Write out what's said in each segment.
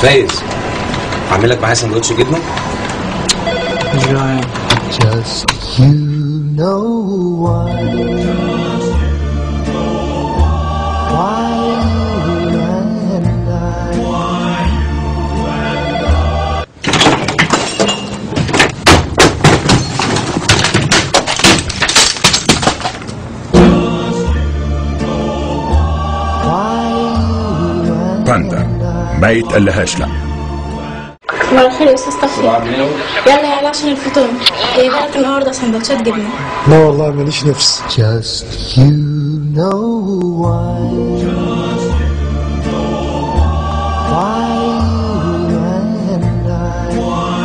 فايز اعمل لك معايا سندوتش جبنه مش جعان Just you know why. Why you and I. Why you and باندا ميت قال لهاش لا صباح الخير يا استاذ طفي يلا يلا عشان الفطور ايه بقى النهارده سندوتشات جبنه لا والله ماليش نفس Just you know why. Why you and I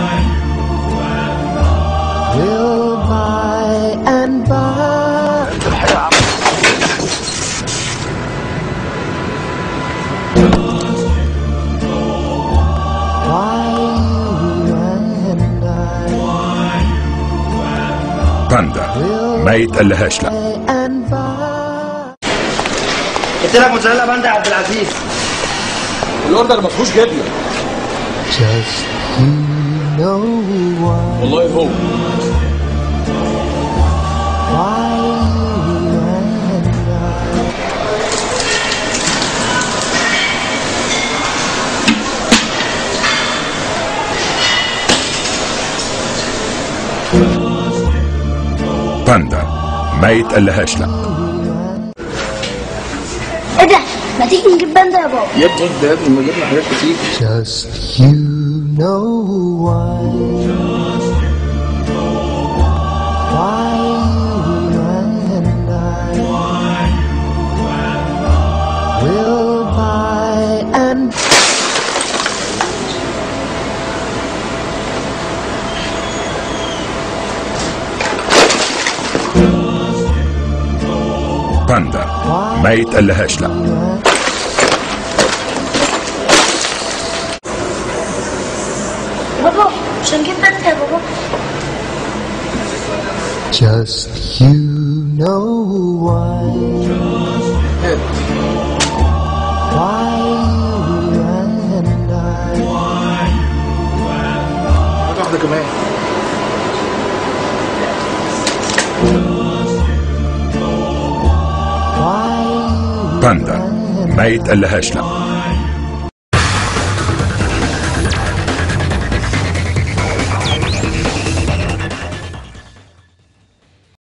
will by and by. Why you and I باندا ميت قال لهاش لا and by. قلت لك موتزاريلا باندا يا عبد العزيز الاوردر ما فيهوش جبنه Just you know why. والله هو Why you and I باندا ميت قال لهاش لا ايه ده ما تيجي نجيب باندا يا بابا يا ابني ده يا ابني ما جبنا حاجات كتير Just you know why. Why you and I will by and باندا ميت قال لهاش لا بابا مش هنجيب باندا يا بابا just you know why. Why you and I هات واحده كمان why باندا ميت قال لهاش لا